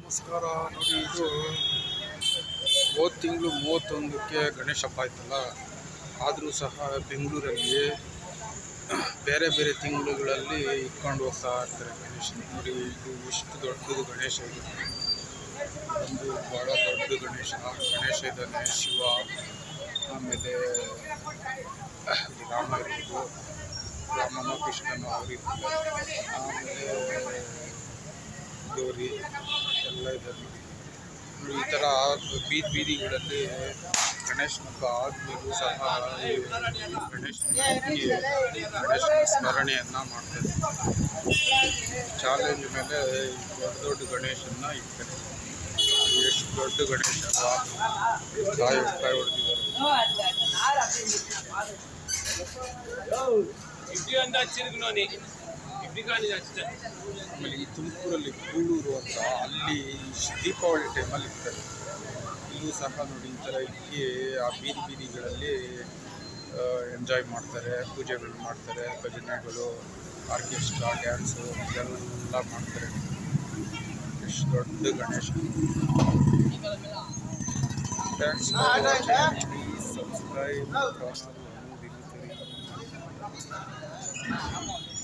ನಮಸ್ಕಾರ ನೋಡಿ ಇದು ಹೋದ ತಿಂಗಳು ಮೂವತ್ತೊಂದಕ್ಕೆ ಗಣೇಶ ಹಬ್ಬ ಆಯ್ತಲ್ಲ ಆದರೂ ಸಹ ಬೆಂಗಳೂರಲ್ಲಿ ಬೇರೆ ಬೇರೆ ತಿಂಗಳುಗಳಲ್ಲಿ ಇಟ್ಕೊಂಡು ಹೋಗ್ತಾ ಇರ್ತಾರೆ ಗಣೇಶನ ನೋಡಿ ಇದು ಎಷ್ಟು ದೊಡ್ಡದು ಗಣೇಶ ಇದು ಒಂದು ಭಾಳ ದೊಡ್ಡ ಗಣೇಶ ಗಣೇಶ ಇದ್ದಾನೆ ಶಿವ ಆಮೇಲೆ ರಾಮ ಇರ್ಬೋದು ರಾಮನ ಕೃಷ್ಣನ ಅವರಿರ್ತಾರೆ ಆಮೇಲೆ ಗೌರಿ ಎಲ್ಲ ಇದೆ ನೋಡಿ ನೋಡಿ, ಈ ಥರ ಬೀದಿ ಬೀದಿಗಳಲ್ಲಿ ಗಣೇಶನ ಹಬ್ಬ ಆದ್ಮೇಲೂ ಸಹ ಈ ಗಣೇಶನ ಈ ಗಣೇಶನ ಸ್ಮರಣೆಯನ್ನು ಮಾಡ್ತಾರೆ ಚಾಲೆಂಜ್ ಮೇಲೆ ಈ ದೊಡ್ಡ ದೊಡ್ಡ ಗಣೇಶನ್ನ ಇಡ್ತಾರೆ ಎಷ್ಟು ದೊಡ್ಡ ಗಣೇಶ ಅಲ್ವಾ ಕಾಯಿ ಕಾಯಿ ಹೊಡೆದಿದ್ದಾರೆ இப்படி வந்து வச்சிருக்கணும் நீ இப்படி காணி வச்சுட்டேன் ಆಮೇಲೆ ಈ ತುಮಕೂರಲ್ಲಿ ಕೂಳೂರು ಅಂತ ಅಲ್ಲಿ ದೀಪಾವಳಿ ಟೈಮಲ್ಲಿ ಇರ್ತಾರೆ ಇಲ್ಲೂ ಸಹ ನೋಡಿ ಈ ಥರ ಇಕ್ಕಿ ಆ ಬೀದಿ ಬೀದಿಗಳಲ್ಲಿ ಎಂಜಾಯ್ ಮಾಡ್ತಾರೆ ಪೂಜೆಗಳು ಮಾಡ್ತಾರೆ ಭಜನೆಗಳು ಆರ್ಕೆಸ್ಟ್ರಾ ಡ್ಯಾನ್ಸು ಇದೆಲ್ಲ ಮಾಡ್ತಾರೆ ಎಷ್ಟು ದೊಡ್ಡ ಗಣೇಶ ಥ್ಯಾಂಕ್ಸ್ ಸಬ್ಸ್ಕ್ರೈಬ್